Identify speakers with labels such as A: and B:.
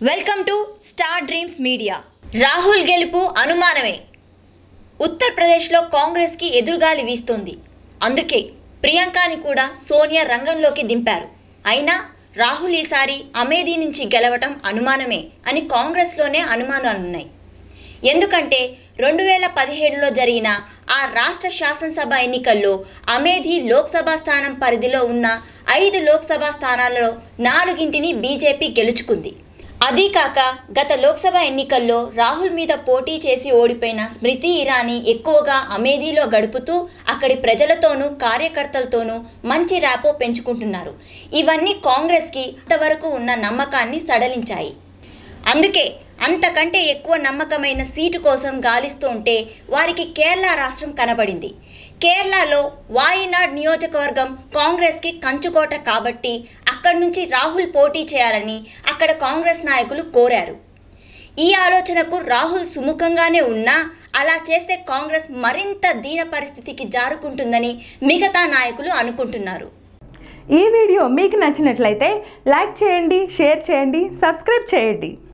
A: welcome to star dreams media Rahul గెలుపు అనుమానమే ఉత్తరప్రదేశ్లో కాంగ్రెస్కి ఎదురుగాలి వీస్తోంది అందుకే ప్రియాంకని కూడా సోనియా రంగంలోకి దింపారు అయినా రాహుల్ ఈసారి అమేధీ నుంచి గెలవటం అనుమానమే అని కాంగ్రెస్లోనే అనుమానాలున్నాయి ఎందుకంటే రెండు వేల పదిహేడులో జరిగిన ఆ రాష్ట్ర శాసనసభ ఎన్నికల్లో అమేధీ లోక్సభ స్థానం పరిధిలో ఉన్న ఐదు లోక్సభ స్థానాలలో నాలుగింటిని బీజేపీ గెలుచుకుంది అదీ కాక గత లోక్సభ ఎన్నికల్లో రాహుల్ మీద పోటీ చేసి ఓడిపోయిన స్మృతి ఇరానీ ఎక్కువగా అమేధీలో గడుపుతూ అక్కడి ప్రజలతోనూ కార్యకర్తలతోనూ మంచి ర్యాపో పెంచుకుంటున్నారు ఇవన్నీ కాంగ్రెస్కి అంతవరకు ఉన్న నమ్మకాన్ని సడలించాయి అందుకే అంతకంటే ఎక్కువ నమ్మకమైన సీటు కోసం గాలిస్తూ ఉంటే వారికి కేరళ రాష్ట్రం కనబడింది కేరళలో వాయినాడ్ నియోజకవర్గం కాంగ్రెస్కి కంచుకోట కాబట్టి అక్కడి నుంచి రాహుల్ పోటీ చేయాలని అక్కడ కాంగ్రెస్ నాయకులు కోరారు ఈ ఆలోచనకు రాహుల్ సుముఖంగానే ఉన్నా అలా చేస్తే కాంగ్రెస్ మరింత దీన పరిస్థితికి జారుకుంటుందని మిగతా నాయకులు అనుకుంటున్నారు
B: ఈ వీడియో మీకు నచ్చినట్లయితే లైక్ చేయండి షేర్ చేయండి సబ్స్క్రైబ్ చేయండి